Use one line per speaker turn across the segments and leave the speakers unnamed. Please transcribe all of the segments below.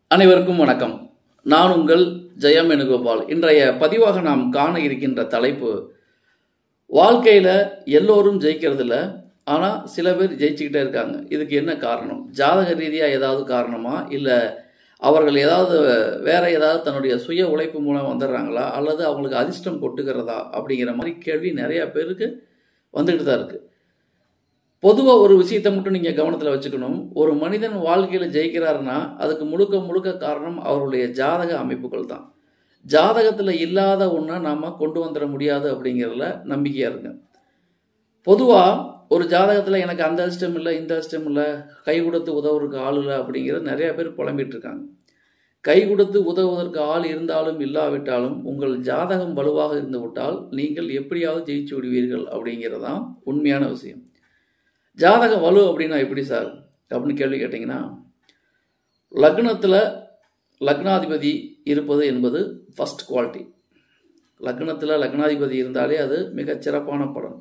அனைவருக்கும் வணக்கம் நான் உங்கள் ஜெயம் வேணுகோபால் இன்றைய பதிவாக நாம் காண இருக்கின்ற தலைப்பு வாழ்க்கையில் எல்லோரும் ஜெயிக்கிறதில்ல ஆனால் சில பேர் ஜெயிச்சுக்கிட்டே இருக்காங்க இதுக்கு என்ன காரணம் ஜாதக ரீதியாக ஏதாவது காரணமா இல்லை அவர்கள் ஏதாவது வேற ஏதாவது தன்னுடைய சுய உழைப்பு மூலம் வந்துடுறாங்களா அல்லது அவங்களுக்கு அதிர்ஷ்டம் கொட்டுகிறதா அப்படிங்கிற மாதிரி கேள்வி நிறைய பேருக்கு வந்துக்கிட்டு தான் இருக்குது பொதுவாக ஒரு விஷயத்தை மட்டும் நீங்கள் கவனத்தில் வச்சுக்கணும் ஒரு மனிதன் வாழ்க்கையில் ஜெயிக்கிறாருன்னா அதுக்கு முழுக்க முழுக்க காரணம் அவருடைய ஜாதக அமைப்புகள் தான் ஜாதகத்தில் இல்லாத ஒன்றை நாம் கொண்டு வந்துட முடியாது அப்படிங்கிறதுல நம்பிக்கையாக இருங்க பொதுவாக ஒரு ஜாதகத்தில் எனக்கு அந்த அதிர்ஷ்டம் இல்லை இந்த அதிர்ஷ்டம் இல்லை கை கொடுத்து உதவுறதுக்கு ஆள் இல்லை அப்படிங்கிறது நிறைய பேர் புலம்பிட்டு இருக்காங்க கை கொடுத்து உதவுவதற்கு ஆள் இருந்தாலும் இல்லாவிட்டாலும் உங்கள் ஜாதகம் வலுவாக இருந்து விட்டால் நீங்கள் எப்படியாவது ஜெயிச்சு விடுவீர்கள் அப்படிங்கிறது தான் உண்மையான விஷயம் ஜாதக வலு அப்படின்னா எப்படி சார் அப்படின்னு கேள்வி கேட்டிங்கன்னா லக்னத்தில் லக்னாதிபதி இருப்பது என்பது ஃபஸ்ட் குவாலிட்டி லக்னத்தில் லக்னாதிபதி இருந்தாலே அது மிகச் சிறப்பான பலன்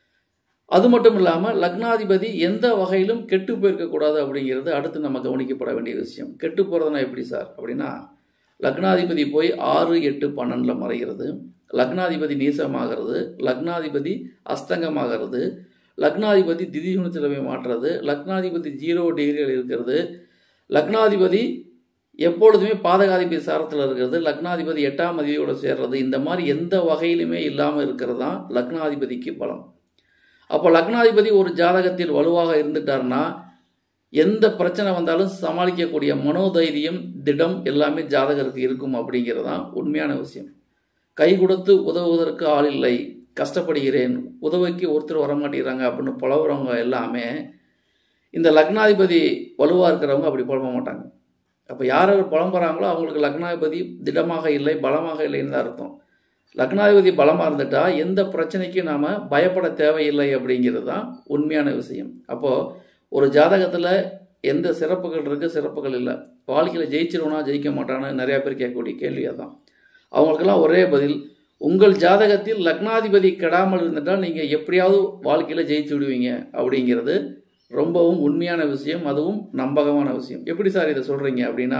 அது மட்டும் இல்லாமல் லக்னாதிபதி எந்த வகையிலும் கெட்டு போயிருக்கக்கூடாது அப்படிங்கிறது அடுத்து நம்ம கவனிக்கப்பட வேண்டிய விஷயம் கெட்டு போகிறதுனா எப்படி சார் அப்படின்னா லக்னாதிபதி போய் ஆறு எட்டு பன்னெண்டில் மறைகிறது லக்னாதிபதி நீசமாகிறது லக்னாதிபதி அஸ்தங்கமாகிறது லக்னாதிபதி திதிகுணத்தில் போய் மாற்றுறது லக்னாதிபதி ஜீரோ டிகிரியில் இருக்கிறது லக்னாதிபதி எப்பொழுதுமே பாதகாதிபதி சாரத்தில் இருக்கிறது லக்னாதிபதி எட்டாம் அதிபதியோடு சேர்றது இந்த மாதிரி எந்த வகையிலுமே இல்லாமல் இருக்கிறது தான் லக்னாதிபதிக்கு பலம் அப்போ லக்னாதிபதி ஒரு ஜாதகத்தில் வலுவாக இருந்துட்டார்னா எந்த பிரச்சனை வந்தாலும் சமாளிக்கக்கூடிய மனோதைரியம் திடம் எல்லாமே ஜாதகருக்கு இருக்கும் அப்படிங்கிறது தான் உண்மையான விஷயம் கை கொடுத்து உதவுவதற்கு ஆள் இல்லை கஷ்டப்படுகிறேன் உதவிக்கு ஒருத்தர் வரமாட்டேங்கிறாங்க அப்படின்னு புலவுறவங்க எல்லாமே இந்த லக்னாதிபதி வலுவாக இருக்கிறவங்க அப்படி புலம்ப மாட்டாங்க அப்போ யார் யார் புலம்புறாங்களோ அவங்களுக்கு லக்னாதிபதி திடமாக இல்லை பலமாக இல்லைன்னு தான் அர்த்தம் லக்னாதிபதி பலமாக இருந்துட்டா எந்த பிரச்சனைக்கும் நாம் பயப்பட தேவையில்லை அப்படிங்கிறது தான் உண்மையான விஷயம் அப்போது ஒரு ஜாதகத்தில் எந்த சிறப்புகள் இருக்குது சிறப்புகள் இல்லை வாழ்க்கையில் ஜெயிச்சிருவனா ஜெயிக்க மாட்டான்னு நிறையா பேர் கேட்கக்கூடிய கேள்வி அதுதான் அவங்களுக்கெல்லாம் ஒரே பதில் உங்கள் ஜாதகத்தில் லக்னாதிபதி கெடாமல் இருந்துட்டால் நீங்கள் எப்படியாவது வாழ்க்கையில் ஜெயிச்சு விடுவீங்க அப்படிங்கிறது ரொம்பவும் உண்மையான விஷயம் அதுவும் நம்பகமான விஷயம் எப்படி சார் இதை சொல்கிறீங்க அப்படின்னா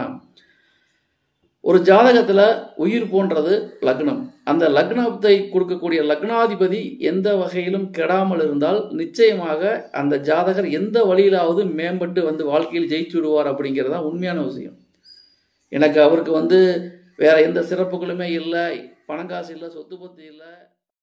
ஒரு ஜாதகத்தில் உயிர் போன்றது லக்னம் அந்த லக்னத்தை கொடுக்கக்கூடிய லக்னாதிபதி எந்த வகையிலும் கெடாமல் இருந்தால் நிச்சயமாக அந்த ஜாதகர் எந்த வழியிலாவது மேம்பட்டு வந்து வாழ்க்கையில் ஜெயிச்சு விடுவார் அப்படிங்கிறது தான் உண்மையான விஷயம் எனக்கு அவருக்கு வந்து வேற எந்த சிறப்புகளுமே இல்லை பணம் காசு இல்லை சொத்து பத்து இல்லை